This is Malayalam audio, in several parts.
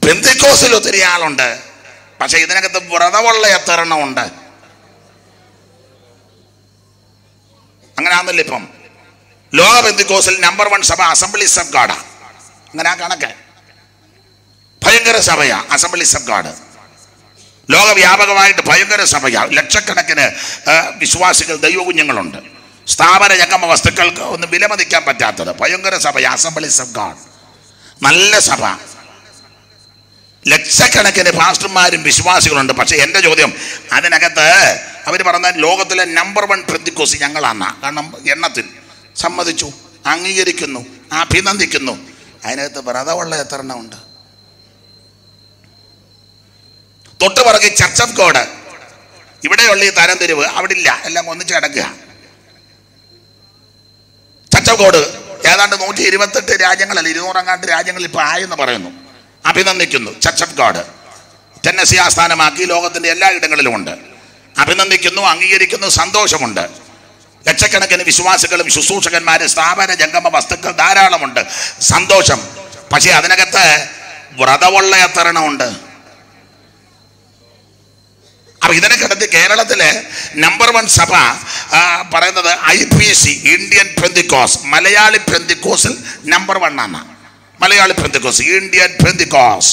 പെന്തിക്കോസിൽ ഒത്തിരി ആളുണ്ട് പക്ഷെ ഇതിനകത്ത് വ്രതമുള്ള എത്ര എണ്ണം ഉണ്ട് അങ്ങനെ ആണെന്നില്ല ഇപ്പം ലോക പെന്തിക്കോസിൽ നമ്പർ വൺ സഭ അസംബ്ലീസ് ഓഫ് ഗാഡാ അങ്ങനെ ആ കണക്ക് ഭയങ്കര സഭയാ അസംബ്ലീസ് ഓഫ് ഗാഡ് ലോകവ്യാപകമായിട്ട് ഭയങ്കര സഭയാ ലക്ഷക്കണക്കിന് ആ, വിശ്വാസികൾ ദൈവകുഞ്ഞുങ്ങളുണ്ട് സ്ഥാപന ജംഗമ വസ്തുക്കൾക്ക് ഒന്നും വിലമതിക്കാൻ പറ്റാത്തത് ഭയങ്കര സഭയാ അസംബ്ലീസ് ഓഫ് ഗാഡ് നല്ല സഭ ലക്ഷക്കണക്കിന് പാസ്റ്റർമാരും വിശ്വാസികളുണ്ട് പക്ഷെ എൻ്റെ ചോദ്യം അതിനകത്ത് അവർ പറഞ്ഞ ലോകത്തിലെ നമ്പർ വൺ പ്രതിക്കോസ് ഞങ്ങളാണ് കാരണം എണ്ണത്തിൽ സമ്മതിച്ചു അംഗീകരിക്കുന്നു അഭിനന്ദിക്കുന്നു അതിനകത്ത് വ്രതമുള്ള എത്ര എണ്ണം ഉണ്ട് തൊട്ട് പുറകെ ചർച്ച് ഓഫ് ഗോഡ് ഇവിടെയുള്ള ഈ തരംതിരിവ് അവിടെ ഇല്ല എല്ലാം ഒന്നിച്ച് കിടക്കുക ചർച്ച് ഓഫ് ഗോഡ് ഏതാണ്ട് നൂറ്റി ഇരുപത്തെട്ട് രാജ്യങ്ങളല്ല ഇരുന്നൂറങ്ങാണ്ട് രാജ്യങ്ങളിൽ ഇപ്പോൾ ആയെന്ന് പറയുന്നു അഭിനന്ദിക്കുന്നു ചർച്ച് ഓഫ് ഗോഡ് ടെന്നസി ആസ്ഥാനമാക്കി ലോകത്തിന്റെ എല്ലാ ഇടങ്ങളിലും ഉണ്ട് അഭിനന്ദിക്കുന്നു അംഗീകരിക്കുന്നു സന്തോഷമുണ്ട് ലക്ഷക്കണക്കിന് വിശ്വാസികളും ശുശ്രൂഷകന്മാരും സ്ഥാപന ജംഗമ വസ്തുക്കൾ ധാരാളമുണ്ട് സന്തോഷം പക്ഷേ അതിനകത്ത് വ്രതമുള്ള എത്ര എണ്ണമുണ്ട് അപ്പൊ ഇതിനെ കിടത്തി കേരളത്തിലെ നമ്പർ വൺ സഭ ആ, പറയുന്നത് I P C Indian Pentecost Malayali പെന്തിക്കോസിൽ നമ്പർ വൺ ആണ് മലയാളി പെന്തിക്കോസ് ഇന്ത്യൻ പെന്തിക്കോസ്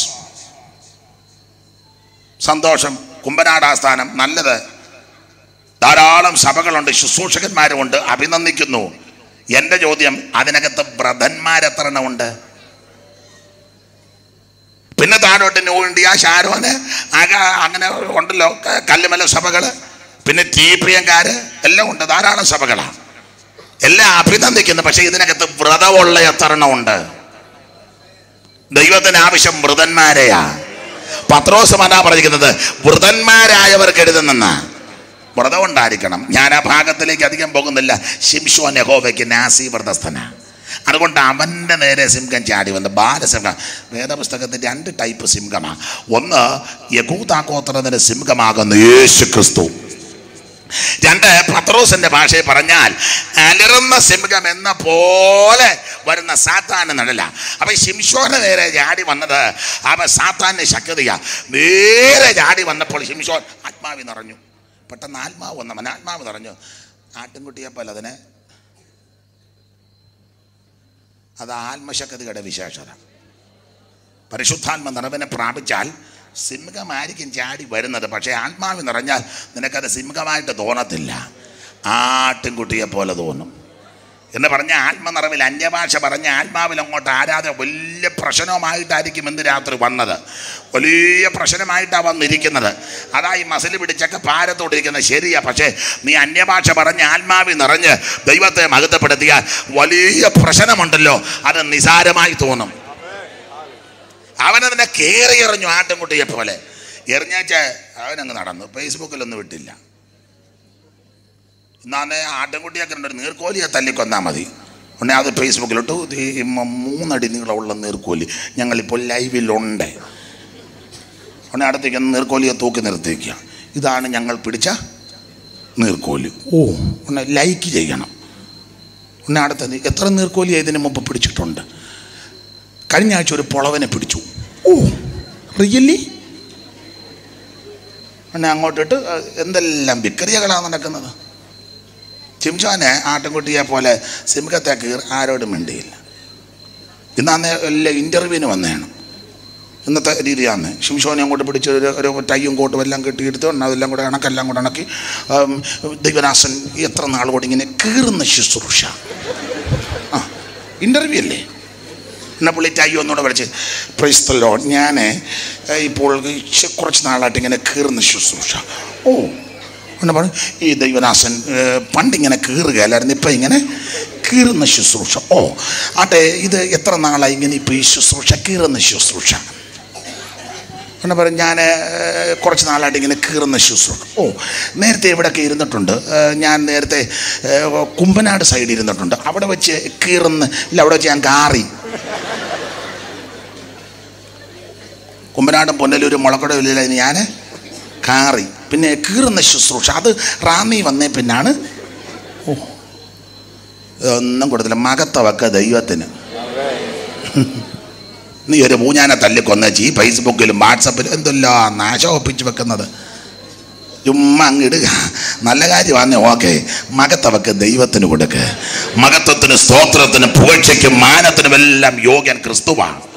സന്തോഷം കുമ്പനാട് ആസ്ഥാനം നല്ലത് ധാരാളം സഭകളുണ്ട് ശുശ്രൂഷകന്മാരുമുണ്ട് അഭിനന്ദിക്കുന്നു എൻ്റെ ചോദ്യം അതിനകത്ത് വ്രതന്മാരെത്ര എണ്ണമുണ്ട് പിന്നെ താഴോട്ട് ന്യൂ ഇന്ത്യ ഷാരോന് ആകെ അങ്ങനെ ഉണ്ടല്ലോ ക- കല്ലുമല സഭകള് പിന്നെ ടി പ്രിയങ്കാര് എല്ലാം ഉണ്ട് ധാരാളം സഭകളാണ് എല്ലാം അഭിനന്ദിക്കുന്നു പക്ഷെ ഇതിനകത്ത് വ്രതമുള്ള എത്ര എണ്ണം ഉണ്ട് ദൈവത്തിന് ആവശ്യം വൃതന്മാരെയാ പത്രോസ് മനാ പറഞ്ഞിരിക്കുന്നത് വൃതന്മാരായവർക്ക് എഴുതുന്നെന്ന വ്രതം ഉണ്ടായിരിക്കണം ഞാൻ ആ ഭാഗത്തിലേക്ക് അധികം പോകുന്നില്ല ശിംഷോൻ യഹോവയ്ക്ക് നാസി വ്രതസ്ഥന അതുകൊണ്ട് അവൻ്റെ നേരെ സിംഹം ചാടി വന്ന് ബാലസിംഹം വേദപുസ്തകത്തിൽ രണ്ട് ടൈപ്പ് സിംഹമാണ് ഒന്ന് യകൂതാക്കോത്രത്തിന് സിംഹമാകുന്ന യേശു ക്രിസ്തു രണ്ട് പത്രോസിന്റെ ഭാഷയിൽ പറഞ്ഞാൽ അലറുന്ന സിംഹം എന്ന പോലെ വരുന്ന സാത്താൻ നിഴല അപ്പൊ ഈ ശിംഷോന് നേരെ ചാടി വന്നത് അവൻ സാത്താന്റെ ശക്തിയാ നേരെ ചാടി വന്നപ്പോൾ ശിംഷോൻ ആത്മാവി നിറഞ്ഞു പെട്ടെന്ന് ആത്മാവ് വന്നവൻ ആത്മാവ് നിറഞ്ഞു ആട്ടിൻകുട്ടിയെ പോലെ അതിനെ അത് ആത്മശക്തിയുടെ വിശേഷത പരിശുദ്ധാത്മ നിറവിനെ പ്രാപിച്ചാൽ സിംഹമായിരിക്കും ചാടി വരുന്നത് പക്ഷേ ആത്മാവ് നിറഞ്ഞാൽ നിനക്കത് സിംഹമായിട്ട് തോന്നത്തില്ല ആട്ടിൻകുട്ടിയെ പോലെ തോന്നും എന്ന് പറഞ്ഞ ആത്മനിറവിൽ അന്യഭാഷ പറഞ്ഞ ആത്മാവിൽ അങ്ങോട്ട് ആരാധന വലിയ പ്രശ്നവുമായിട്ടായിരിക്കും ഇന്ന് രാത്രി വന്നത് വലിയ പ്രശ്നമായിട്ടാണ് വന്നിരിക്കുന്നത് അതാ ഈ മസിൽ പിടിച്ചൊക്കെ പാരത്തോടിരിക്കുന്നത് ശരിയാ പക്ഷേ നീ അന്യഭാഷ പറഞ്ഞ് ആത്മാവിൽ നിറഞ്ഞ് ദൈവത്തെ മഹത്വപ്പെടുത്തിയാൽ വലിയ പ്രശ്നമുണ്ടല്ലോ അത് നിസാരമായി തോന്നും അവനതിനെ കയറി എറിഞ്ഞു ആട്ടിൻകുട്ടിയെ പോലെ എറിഞ്ഞാച്ച അവനങ്ങ് നടന്നു ഫേസ്ബുക്കിലൊന്നും വിട്ടില്ല എന്നാന്നേ ആട്ടിൻകുട്ടിയൊക്കെ ഉണ്ട് ഒരു നീർക്കോലിയെ തല്ലിക്കൊന്നാൽ മതി ഉടനെ അത് ഫേസ്ബുക്കിലിട്ടു ഈ മ- മൂന്നടി നീളമുള്ള നീർക്കോലി ഞങ്ങളിപ്പോൾ ലൈവിലുണ്ട് ഉടനെ അടുത്തേക്ക് നീർക്കോലിയെ തൂക്കി നിർത്തിക്കുക ഇതാണ് ഞങ്ങൾ പിടിച്ച നീർക്കോലി ഓ ഉടനെ ലൈക്ക് ചെയ്യണം ഉടനെ അടുത്ത എത്ര നീർക്കോലിയെ ഇതിന് മുമ്പ് പിടിച്ചിട്ടുണ്ട് കഴിഞ്ഞ ആഴ്ച ഒരു പൊളവനെ പിടിച്ചു ഓ റിയലി പിന്നെ അങ്ങോട്ടിട്ട് എന്തെല്ലാം വിക്രിയകളാണ് നടക്കുന്നത് ചിംഷാന് ആട്ടിൻകുട്ടിയെ പോലെ സിംഹത്തെ കീർ ആരോടും മിണ്ടിയില്ല ഇന്നാന്ന് എല്ലാം ഇൻ്റർവ്യൂവിന് വന്നതാണ് ഇന്നത്തെ രീതിയാണ് ഷിംഷോനെ അങ്ങോട്ട് പിടിച്ച് ഒരു ഒരു ടൈയും കോട്ടും എല്ലാം കെട്ടിയെടുത്ത് അതെല്ലാം കൂടെ ഇണക്കെല്ലാം കൂടെ ഇണക്കി ആം, ദൈവനാസൻ എത്ര നാൾ കൂടി ഇങ്ങനെ കീറുന്ന ശുശ്രൂഷ ആ ഇൻ്റർവ്യൂ അല്ലേ എന്നെ പുള്ളി ടൈ ഒന്നുകൂടെ വിളിച്ച് പ്രൈസ്തല്ലോ ഞാൻ ഇപ്പോൾ ഇച്ചി കുറച്ച് നാളായിട്ട് ഇങ്ങനെ കീറുന്ന ശുശ്രൂഷ ഓ എന്നെ പറഞ്ഞു ഈ ദൈവനാസൻ ഏഹ്, പണ്ടിങ്ങനെ കീറുകയല്ലായിരുന്നു ഇപ്പം ഇങ്ങനെ കീറുന്ന ശുശ്രൂഷ ഓ ആട്ടെ ഇത് എത്ര നാളായി ഇങ്ങനെ ഇപ്പോൾ ഈ ശുശ്രൂഷ കീറുന്ന ശുശ്രൂഷ എന്നെ പറഞ്ഞു ഞാൻ കുറച്ച് നാളായിട്ട് ഇങ്ങനെ കീറുന്ന ശുശ്രൂഷ ഓ നേരത്തെ ഇവിടെയൊക്കെ ഇരുന്നിട്ടുണ്ട് ഏഹ്, ഞാൻ നേരത്തെ ഏഹ്, കുമ്പനാട് സൈഡിൽ ഇരുന്നിട്ടുണ്ട് അവിടെ വെച്ച് കീറുന്ന ഇല്ല അവിടെ വെച്ച് ഞാൻ കാറി കുമ്പനാടും പൊന്നലൂരും മുളക്കടവില്ല ഞാൻ കാറി പിന്നെ കീറുന്ന ശുശ്രൂഷ അത് റാന്നി വന്നേ പിന്നാണ് ഓ ഒന്നും കൊടുത്തില്ല മകത്തവക്ക ദൈവത്തിന് നീ ഒരു പൂഞ്ഞാനെ തല്ലിക്കൊന്നേച്ച് ഈ ഫേസ്ബുക്കിലും വാട്സപ്പിലും എന്തെല്ലാം നാശം ഒപ്പിച്ച് വെക്കുന്നത് ചുമ്മാ അങ്ങിടുക നല്ല കാര്യമാണ് ഓക്കെ മകത്തവക്ക് ദൈവത്തിന് കൊടുക്ക് മകത്വത്തിന് സ്തോത്രത്തിന് പുകഴ്ചയ്ക്കും മാനത്തിനും എല്ലാം യോഗ്യൻ ക്രിസ്തുവാണ്